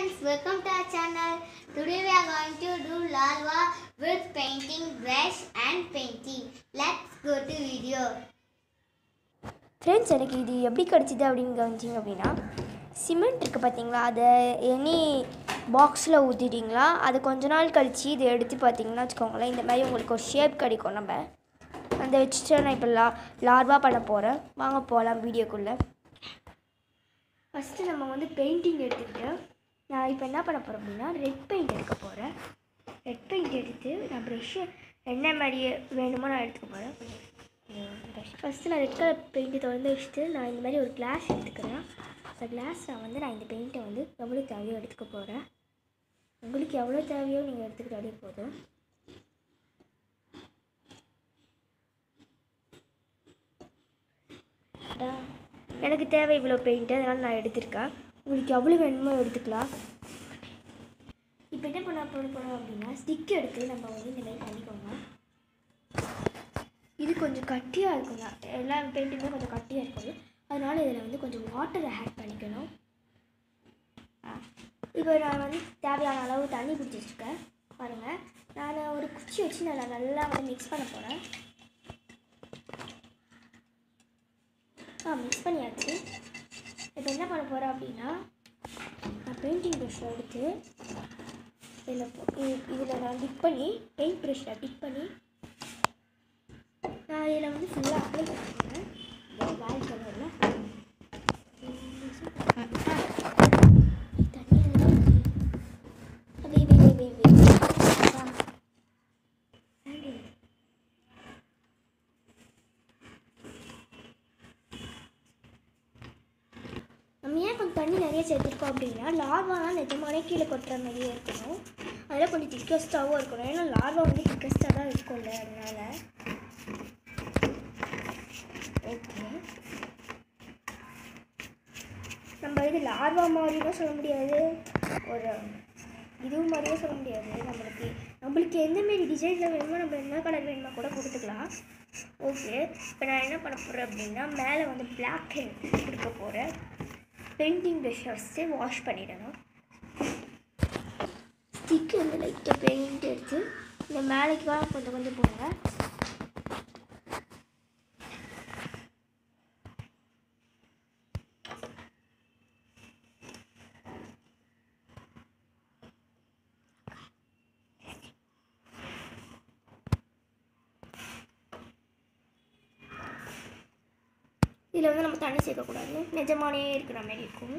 friends, welcome to our channel. Today we are going to do larva with painting brush and painting. Let's go to video. Friends எனக்கு இது எப்படி கிடச்சிது அப்படின்னு கவனிச்சிங்க அப்படின்னா cement இருக்குது பார்த்தீங்களா அதை எனி பாக்ஸில் ஊற்றிட்டிங்களா அது கொஞ்ச நாள் கழித்து இதை எடுத்து பார்த்தீங்கன்னா வச்சுக்கோங்களேன் இந்த மாதிரி உங்களுக்கு ஒரு ஷேப் கிடைக்கும் நம்ம அந்த வச்சுட்டு நான் இப்போ லா லார்வா பண்ண போகிறேன் வாங்க போகலாம் வீடியோக்குள்ளே ஃபஸ்ட்டு நம்ம வந்து பெயிண்டிங் எடுத்துக்கிட்டு நான் இப்போ என்ன பண்ண போகிறேன் அப்படின்னா ரெட் பெயிண்ட் எடுக்க போகிறேன் ரெட் பெயிண்ட் எடுத்து நான் ப்ரெஷ்ஷு என்ன மாதிரி வேணுமோ நான் எடுத்துக்க போகிறேன் ஃபஸ்ட்டு நான் ரெட் கலர் பெயிண்ட்டை திறந்து வச்சுட்டு நான் இந்த மாதிரி ஒரு கிளாஸ் எடுத்துக்கிறேன் அந்த கிளாஸில் வந்து நான் இந்த பெயிண்ட்டை வந்து எவ்வளோ தேவையோ எடுத்துக்க போகிறேன் உங்களுக்கு எவ்வளோ தேவையோ நீங்கள் எடுத்துக்கிட்டாலே போதும் அதான் எனக்கு தேவை இவ்வளோ பெயிண்ட்டு அதனால் நான் எடுத்திருக்கேன் உங்களுக்கு எவ்வளோ வேணுமோ எடுத்துக்கலாம் இப்போ என்ன பண்ண போட போகிறோம் அப்படின்னா ஸ்டிக் எடுத்து நம்ம வந்து இந்த மாதிரி பண்ணிக்கோங்க இது கொஞ்சம் கட்டியாக இருக்குங்க எல்லா பெயிண்ட்டுமே கொஞ்சம் கட்டியாக இருக்குது அதனால் இதில் வந்து கொஞ்சம் வாட்டரை ஆட் பண்ணிக்கணும் ஆ. இப்போ நான் வந்து தேவையான அளவு தண்ணி பிடிச்சி வச்சுருக்கேன் பாருங்கள் நான் ஒரு குச்சி வச்சு நான் நல்லா வந்து மிக்ஸ் பண்ண போகிறேன் ஆ மிக்ஸ் பண்ணியாச்சு இப்போ என்ன பண்ண போகிறேன் அப்படின்னா நான் பெயிண்டிங் ப்ரஷ்ஷை எடுத்து இதில் இதில் நான் டிப் பண்ணி பெயிண்ட் ப்ரஷ்ஷில் டிப் பண்ணி நான் இதில் வந்து ஃபுல்லாக அப்ளை பண்ணிக்கிறேன் வால் கலரில் நம்ம ஏன் கொஞ்சம் தண்ணி நிறைய சேர்த்துருக்கோம் அப்படின்னா லார்வாலாம் நிஜமானே கீழே கொட்டுற மாதிரியே இருக்கணும் அதெல்லாம் கொஞ்சம் திக்கஸ்ட்டாகவும் இருக்கணும் ஏன்னா லார்வா வந்து திக்கஸ்ட்டாக தான் இருக்கும்ல அதனால ஓகே நம்ம இது லார்வா மாதிரியும் சொல்ல முடியாது ஒரு இது மாதிரியும் சொல்ல முடியாது நம்மளுக்கு நம்மளுக்கு எந்த மாரி டிசைனில் வேணுமோ நம்ம என்ன கலர் வேணுமோ கூட கொடுத்துக்கலாம் ஓகே இப்போ நான் என்ன பண்ண போகிறேன் அப்படின்னா மேலே வந்து பிளாக் கொடுக்க போகிறேன் பெயிண்டிங் ப்ரஷ் வச்சு வாஷ் பண்ணிடணும் ஸ்டிக்கு வந்து லைட்டாக பெயிண்ட் எடுத்து இந்த மேலேக்கு கொஞ்சம் கொஞ்சம் போங்க இதில் வந்து நம்ம தண்ணி சேர்க்கக்கூடாது நிஜமானே இருக்கிற மாதிரி இருக்கும்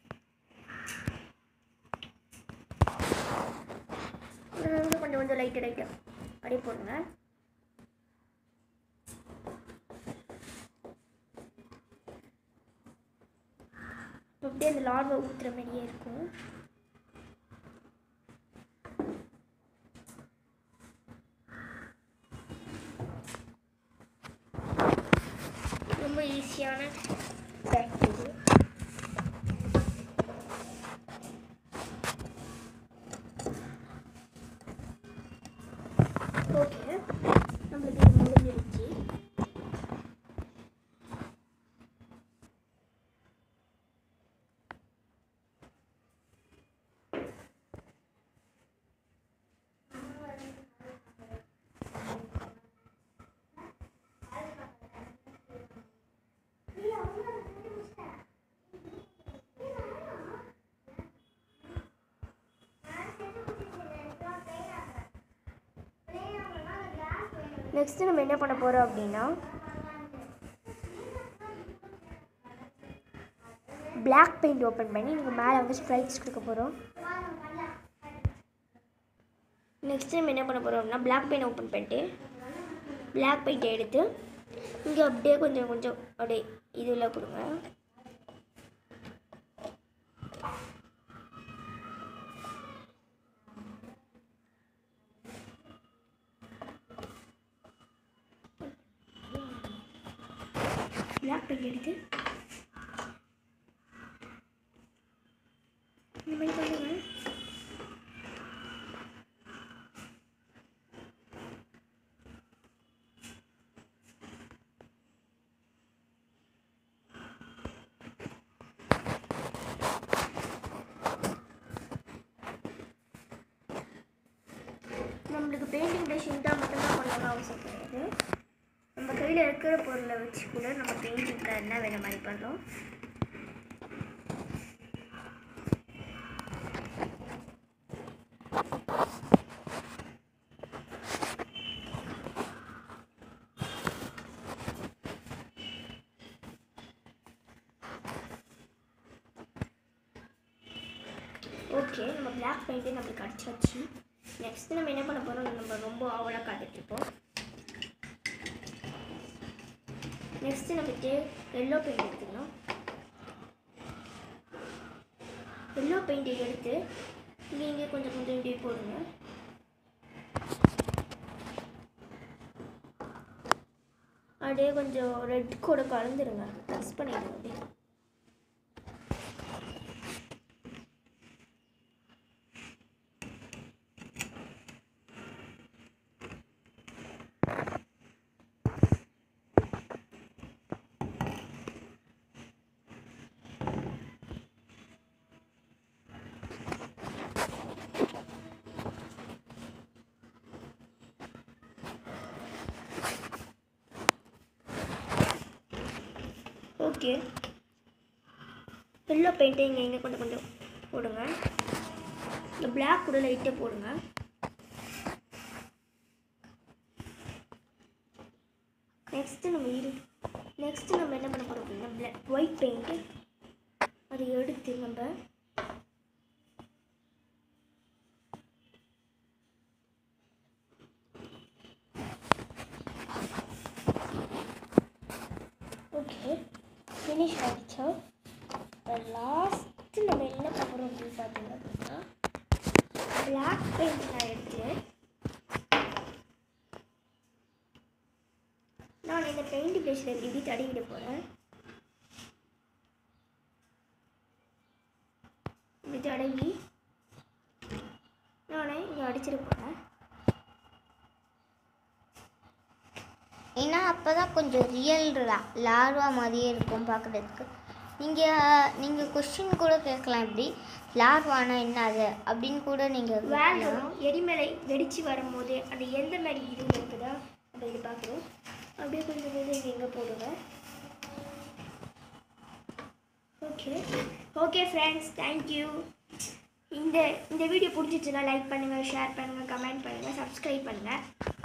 இதில் வந்து கொஞ்சம் கொஞ்சம் லைட்டு லைட்டாக அப்படியே போடுங்க இப்போ அப்படியே அந்த லார்வை ஊற்றுற மாதிரியே இருக்கும் ரொம்ப ஈஸியான பேக் இது ஓகே நம்மளுக்கு இது முடிஞ்சிருச்சு நெக்ஸ்ட்டு நம்ம என்ன பண்ண போகிறோம் அப்படின்னா Black பெயிண்ட் ஓப்பன் பண்ணி நீங்கள் மேலே வந்து ஸ்ப்ரைட்ஸ் கொடுக்க போகிறோம் நெக்ஸ்ட் நம்ம என்ன பண்ண போகிறோம் அப்படின்னா Black பெயிண்ட் ஓப்பன் பண்ணிட்டு Black பெயிண்ட்டை எடுத்து இங்கே அப்படியே கொஞ்சம் கொஞ்சம் அப்படியே இதில் கொடுங்க Black பெயிண்ட் எடுத்து இந்த மாதிரி பண்ணுங்க ஷீட்டாக மட்டும்தான் பண்ணணும் அவசியம் கிடையாது நம்ம கையில் இருக்கிற பொருளை வச்சு கூட நம்ம பெயிண்டிங்க்கு என்ன வேணும் மாதிரி பண்ணலாம் ஓகே நம்ம பிளாக் பெயிண்ட்டு நம்மளுக்கு அடிச்சாச்சு நெக்ஸ்ட் நம்ம என்ன பண்ண போகிறோம் நம்ம ரொம்ப ஆவலாக காத்துட்ருப்போம் நெக்ஸ்ட்டு நமக்கு எல்லோ பெயிண்ட் எடுத்துக்கலாம் எல்லோ பெயிண்ட்டை எடுத்து இங்கே இங்கே கொஞ்சம் கொஞ்சம் இப்படி போடுங்க அப்படியே கொஞ்சம் ரெட் கூட கலந்துருங்க ப்ரெஸ் பண்ணிடுங்க அப்படியே ஓகே எல்லோ பெயிண்ட்டு இங்கே இங்கே கொஞ்சம் கொஞ்சம் போடுங்க இந்த பிளாக் கூட லைட்டாக போடுங்க நெக்ஸ்ட்டு நம்ம இரு நெக்ஸ்ட்டு நம்ம என்ன பண்ண போகிறோம் அப்படின்னா பிளாக் ஒயிட் பெயிண்ட்டு அதை எடுத்து நம்ம ஓகே ஃபினிஷ் ஆகிடுச்சா லாஸ்ட்டு நம்ம என்ன பண்ணுறோம் அப்படின்னு பார்த்தீங்க அப்படின்னா பிளாக் பெயிண்ட் நான் எடுத்து நான் இந்த பெயிண்ட் ப்ரஷில் இப்படி தடவிட போகிறேன் இப்படி தடவி நானே இங்கே அடிச்சிட போகிறேன் ஏன்னா அப்போ தான் கொஞ்சம் ரியல் லார்வா மாதிரியே இருக்கும் பார்க்குறதுக்கு நீங்கள் நீங்கள் கொஸ்டின் கூட கேட்கலாம் இப்படி லார்வானா என்ன அது அப்படின்னு கூட நீங்கள் வேல்வம் எரிமலை வெடித்து வரும்போது அது எந்த மாதிரி இது இருக்குதா நம்ம இது பார்க்குறோம் அப்படியே கொஞ்சம் கொஞ்சம் இங்கே எங்கே போடுங்க ஓகே ஓகே ஃப்ரெண்ட்ஸ் தேங்க்யூ இந்த இந்த வீடியோ பிடிச்சிச்சுன்னா லைக் பண்ணுங்கள் ஷேர் பண்ணுங்கள் கமெண்ட் பண்ணுங்கள் சப்ஸ்கிரைப் பண்ணுங்கள்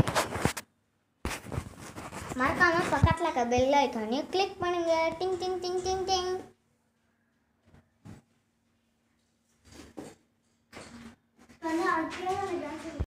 மறக்காமல் பக்கத்தில் இருக்க பெல் ஐக்கானையும் கிளிக் பண்ணுங்கள் டிங் டிங் டிங் டிங் டிங் ஆனால் அதுக்கு